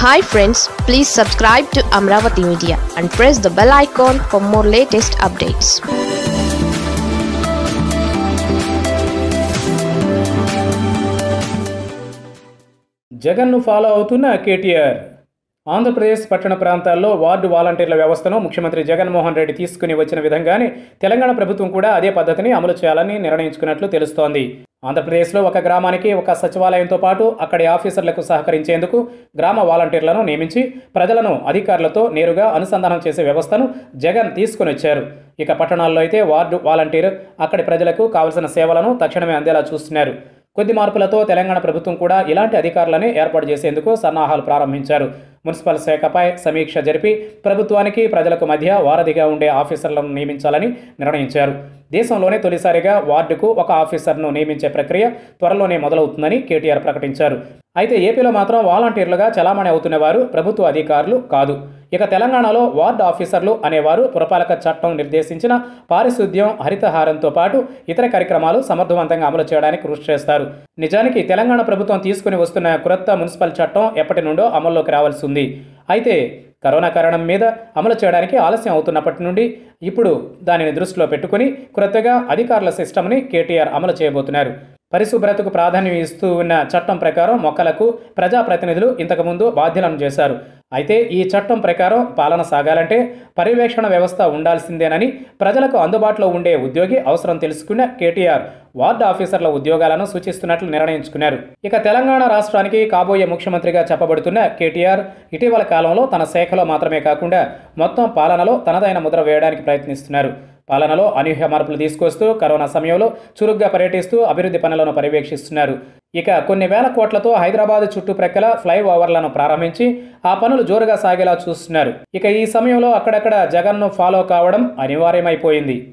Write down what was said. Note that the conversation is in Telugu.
hi friends please subscribe to Amaravati media and press the bell icon for more latest updates జగన్ను ఫాలో అవుతున్న కేటీఆర్ ఆంధ్రప్రదేశ్ పట్టణ ప్రాంతాల్లో వార్డు వాలంటీర్ల వ్యవస్థను ముఖ్యమంత్రి జగన్మోహన్ రెడ్డి తీసుకుని వచ్చిన విధంగానే తెలంగాణ ప్రభుత్వం కూడా అదే పద్ధతిని అమలు చేయాలని నిర్ణయించుకున్నట్లు తెలుస్తోంది ఆంధ్రప్రదేశ్లో ఒక గ్రామానికి ఒక సచివాలయంతో పాటు అక్కడి ఆఫీసర్లకు సహకరించేందుకు గ్రామ వాలంటీర్లను నియమించి ప్రజలను అధికారులతో నేరుగా అనుసంధానం చేసే వ్యవస్థను జగన్ తీసుకుని వచ్చారు ఇక పట్టణాల్లో అయితే వార్డు వాలంటీర్ అక్కడి ప్రజలకు కావలసిన సేవలను తక్షణమే అందేలా చూస్తున్నారు కొద్ది మార్పులతో తెలంగాణ ప్రభుత్వం కూడా ఇలాంటి అధికారులని ఏర్పాటు చేసేందుకు సన్నాహాలు ప్రారంభించారు మున్సిపల్ శాఖపై సమీక్ష జరిపి ప్రభుత్వానికి ప్రజలకు మధ్య వారధిగా ఉండే ఆఫీసర్లను నియమించాలని నిర్ణయించారు దేశంలోనే తొలిసారిగా వార్డుకు ఒక ఆఫీసర్ను నియమించే ప్రక్రియ త్వరలోనే మొదలవుతుందని కేటీఆర్ ప్రకటించారు అయితే ఏపీలో మాత్రం వాలంటీర్లుగా చలామణి అవుతున్న వారు ప్రభుత్వ అధికారులు కాదు ఇక తెలంగాణలో వార్డు ఆఫీసర్లు అనేవారు పురపాలక చట్టం నిర్దేశించిన పారిశుద్ధ్యం హరితహారంతో పాటు ఇతర కార్యక్రమాలు సమర్థవంతంగా అమలు చేయడానికి కృషి చేస్తారు నిజానికి తెలంగాణ ప్రభుత్వం తీసుకుని వస్తున్న క్రొత్త మున్సిపల్ చట్టం ఎప్పటి నుండో అమల్లోకి రావాల్సి ఉంది అయితే కరోనా కారణం మీద అమలు చేయడానికి ఆలస్యం అవుతున్నప్పటి నుండి ఇప్పుడు దానిని దృష్టిలో పెట్టుకుని క్రొత్తగా అధికారుల సిస్టమ్ని కేటీఆర్ అమలు చేయబోతున్నారు పరిశుభ్రతకు ప్రాధాన్యం ఇస్తూ ఉన్న చట్టం ప్రకారం మొక్కలకు ప్రజాప్రతినిధులు ఇంతకుముందు బాధ్యులను చేశారు అయితే ఈ చట్టం ప్రకారం పాలన సాగాలంటే పర్యవేక్షణ వ్యవస్థ ఉండాల్సిందేనని ప్రజలకు అందుబాటులో ఉండే ఉద్యోగి అవసరం తెలుసుకున్న కేటీఆర్ వార్డు ఆఫీసర్ల ఉద్యోగాలను సూచిస్తున్నట్లు నిర్ణయించుకున్నారు ఇక తెలంగాణ రాష్ట్రానికి కాబోయే ముఖ్యమంత్రిగా చెప్పబడుతున్న కేటీఆర్ ఇటీవల కాలంలో తన శాఖలో మాత్రమే కాకుండా మొత్తం పాలనలో తనదైన ముద్ర వేయడానికి ప్రయత్నిస్తున్నారు పాలనలో అనూహ్య మార్పులు తీసుకొస్తూ కరోనా సమయంలో చురుగ్గా పర్యటిస్తూ అభివృద్ధి పనులను పర్యవేక్షిస్తున్నారు ఇక కొన్ని వేల కోట్లతో హైదరాబాద్ చుట్టుప్రక్కల ఫ్లైఓవర్లను ప్రారంభించి ఆ పనులు జోరుగా సాగేలా చూస్తున్నారు ఇక ఈ సమయంలో అక్కడక్కడ జగన్ను ఫాలో కావడం అనివార్యమైపోయింది